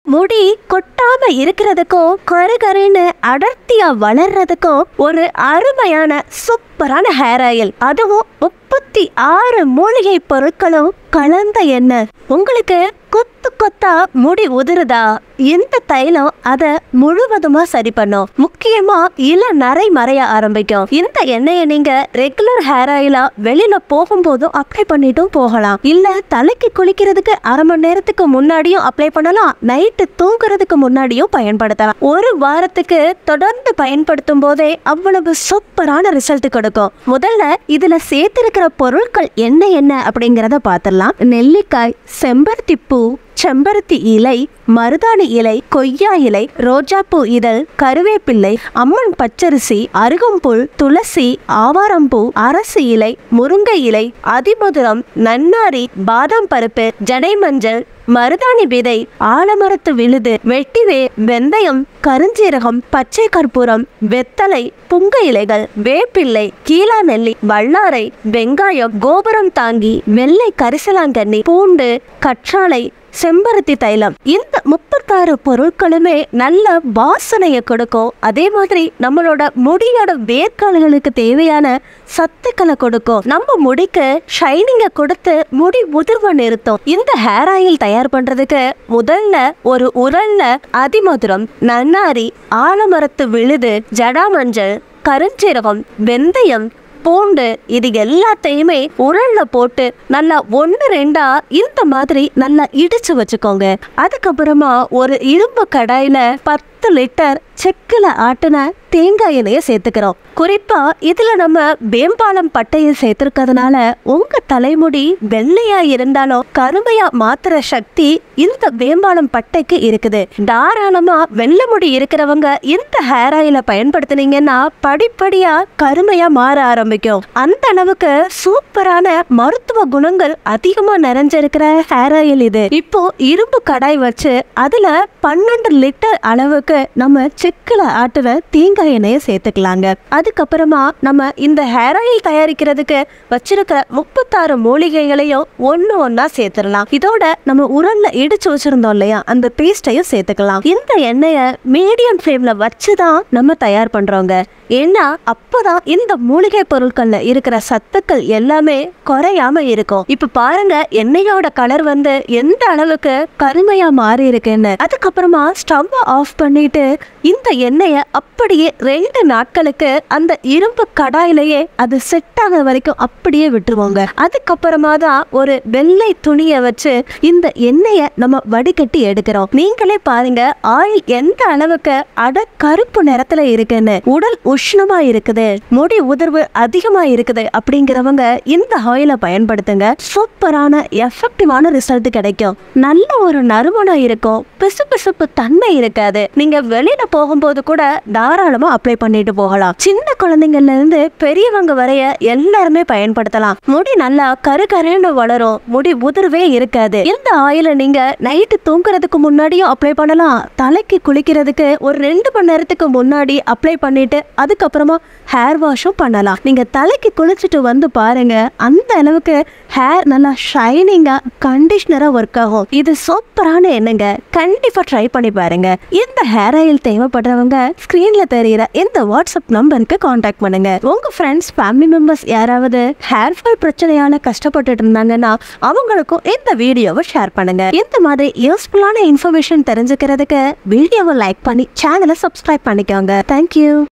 முடி கொட்டாம இருக்கிறதுக்கும் கருகருன்னு அடர்த்தியா வளர்றதுக்கும் ஒரு அருமையான சூப்பரான ஹேர் ஆயில் அதுவும் முப்பத்தி ஆறு மூலிகை பொருட்களும் கலந்த எண்ணெய் உங்களுக்கு கொத்து கொத்தா முடி உதிருதா இந்த தைலம் அதை முழுவதுமா சரி பண்ணும் முக்கியமா இள நரை மறைய ஆரம்பிக்கும் இந்த எண்ணெயை நீங்க ரெகுலர் ஹேர் ஆயிலா வெளியில போகும்போதும் அப்ளை பண்ணிட்டும் போகலாம் இல்ல தலைக்கு குளிக்கிறதுக்கு அரை மணி நேரத்துக்கு முன்னாடியும் அப்ளை பண்ணலாம் நைட்டு தூங்குறதுக்கு முன்னாடியும் பயன்படுத்தலாம் ஒரு வாரத்துக்கு தொடர்ந்து பயன்படுத்தும் போதே அவ்வளவு சூப்பரான ரிசல்ட் கொடுக்கும் முதல்ல இதுல சேர்த்திருக்கிற பொருட்கள் என்ன என்ன அப்படிங்கறத பார்த்துடலாம் நெல்லிக்காய் செம்பருத்தி பூ செம்பருத்தி இலை மருதாணி இலை கொய்யா இலை ரோஜாப்பூ இதழ் கருவேப்பிள்ளை அம்மன் பச்சரிசி அருகம்புல் துளசி ஆவாரம்பூ அரசு இலை முருங்கை இலை அதிமதுரம் நன்னாரி பாதாம் பருப்பு ஜடை மஞ்சள் மருதாணி விதை ஆலமரத்து விழுது வெட்டிவே வெந்தயம் கருஞ்சீரகம் பச்சை கற்பூரம் வெத்தலை புங்க இலைகள் வேப்பிள்ளை கீழா நெல்லி வல்லாரை வெங்காயம் கோபுரம் தாங்கி வெள்ளை கரிசலாங்கண்ணி பூண்டு கற்றாழை செம்பருத்தி தைலம் இந்த முப்பத்தாறு பொருட்களுமே நல்ல வாசனையை கொடுக்கும் அதே மாதிரி நம்மளோட முடியோட வேர்க்கால்களுக்கு தேவையான சத்துக்களை கொடுக்கும் நம்ம முடிக்கு ஷைனிங்கை கொடுத்து முடி உதிர்வை நிறுத்தும் இந்த ஹேர் ஆயில் தயார் பண்றதுக்கு முதல்ல ஒரு உரல்ல அதிமதுரம் நன்னாரி ஆலமரத்து விழுது ஜடாமஞ்சள் கருஞ்சீரகம் வெந்தயம் பூண்டு இது எல்லாத்தையுமே உரல்ல போட்டு நல்லா ஒன்று ரெண்டா இந்த மாதிரி நல்லா இடிச்சு வச்சுக்கோங்க அதுக்கப்புறமா ஒரு இரும்பு கடாயில பத்து லிட்டர் செக்கில் ஆட்டின தேங்காய் எண்ணெயை சேர்த்துக்கிறோம் குறிப்பா இதுல நம்ம வேம்பாலம் பட்டையை சேர்த்திருக்கிறதுனால உங்க தலைமுடி வெள்ளையா இருந்தாலும் கருமையா மாத்துற சக்தி இந்த வேம்பாலம் பட்டைக்கு இருக்குது தாராளமா வெள்ளை முடி இருக்கிறவங்க இந்த ஹேர் ஆயிலை பயன்படுத்துனீங்கன்னா படிப்படியா கருமையா மாற ஆரம்பிக்கும் அந்த அளவுக்கு சூப்பரான மருத்துவ குணங்கள் அதிகமா நிறைஞ்சிருக்கிற ஹேர் ஆயில் இது இப்போ இரும்பு கடாய் வச்சு அதுல பன்னெண்டு லிட்டர் அளவுக்கு நம்ம செக்கில் ஆட்டுற தேங்காய் எண்ணெயை சேர்த்துக்கலாங்க அதுக்கப்புறமா நம்ம இந்த ஹேர் ஆயில் தயாரிக்கிறதுக்கு வச்சிருக்கிற முப்பத்தாறு மூலிகைகளையும் ஒன்று ஒன்றா சேர்த்துடலாம் இதோட நம்ம உரல்ல இடிச்சு வச்சிருந்தோம் இல்லையா அந்த பேஸ்டையும் சேர்த்துக்கலாம் இந்த எண்ணெயை மீடியம் ஃப்ளேம்ல வச்சு தான் நம்ம தயார் பண்றோங்க ஏன்னா அப்பதான் இந்த மூலிகை பொருட்கள்ல இருக்கிற சத்துக்கள் எல்லாமே குறையாம இருக்கும் இப்ப பாருங்க எண்ணெயோட கலர் வந்து எந்த அளவுக்கு கருமையா மாறி இருக்குன்னு அதுக்கப்புறமா ஸ்டவ் ஆஃப் பண்ணிட்டு இந்த எண்ணெயை அப்படியே ரெண்டு நாட்களுக்கு அந்த இரும்பு கடாயிலேயே அது செட் ஆக வரைக்கும் அப்படியே விட்டுருவாங்க அதுக்கப்புறமா தான் ஒரு வெள்ளை துணியை வச்சு இந்த எண்ணெயை நம்ம வடிகட்டி எடுக்கிறோம் நீங்களே பாருங்க ஆயில் எந்த அளவுக்கு அட கருப்பு நிறத்துல இருக்குன்னு உடல் உஷ்ணமா இருக்குது முடி உதிர்வு அதிகமா இருக்குது அப்படிங்கிறவங்க இந்த ஆயிலை பயன்படுத்துங்க சூப்பரான எஃபெக்டிவான ரிசல்ட் கிடைக்கும் நல்ல ஒரு நறுமணம் இருக்கும் பிசு பிசுப்பு தன்மை இருக்காது நீங்க வெளியில போகும்போது கூட தாராளமா அப்ளை பண்ணிட்டு போகலாம் சின்ன குழந்தைங்கள்ல இருந்து பெரியவங்க வரைய எல்லாருமே பயன்படுத்தலாம் முடி நல்லா கரு கருன்னு வளரும் முடி உதிர்வே இருக்காது இந்த ஆயிலை நீங்க நைட்டு தூங்குறதுக்கு முன்னாடியும் அப்ளை பண்ணலாம் தலைக்கு குளிக்கிறதுக்கு ஒரு ரெண்டு மணி நேரத்துக்கு முன்னாடி அப்ளை பண்ணிட்டு அதுக்கப்புறமா ஹேர் வாஷும் பண்ணலாம் நீங்க தலைக்கு குளிச்சுட்டு வந்து பாருங்க அந்த அளவுக்கு ஹேர் நல்லா ஷைனிங்கா கண்டிஷனரா ஒர்க் ஆகும் இது சூப்பரான எண்ணெங்க கண்டிப்பா ட்ரை பண்ணி பாருங்க இந்த ஹேர் ஆயில் தேவைப்படுறவங்க ஸ்கிரீன்ல தெரியுற இந்த வாட்ஸ்அப் நம்பருக்கு காண்டாக்ட் பண்ணுங்க உங்க ஃப்ரெண்ட்ஸ் ஃபேமிலி மெம்பர்ஸ் யாராவது ஹேர் ஃபால் பிரச்சனையால கஷ்டப்பட்டுட்டு இருந்தாங்கன்னா அவங்களுக்கும் இந்த வீடியோவை ஷேர் பண்ணுங்க இந்த மாதிரி யூஸ்ஃபுல்லான இன்ஃபர்மேஷன் தெரிஞ்சுக்கிறதுக்கு வீடியோவை லைக் பண்ணி சேனலை சப்ஸ்கிரைப் பண்ணிக்கோங்க தேங்க்யூ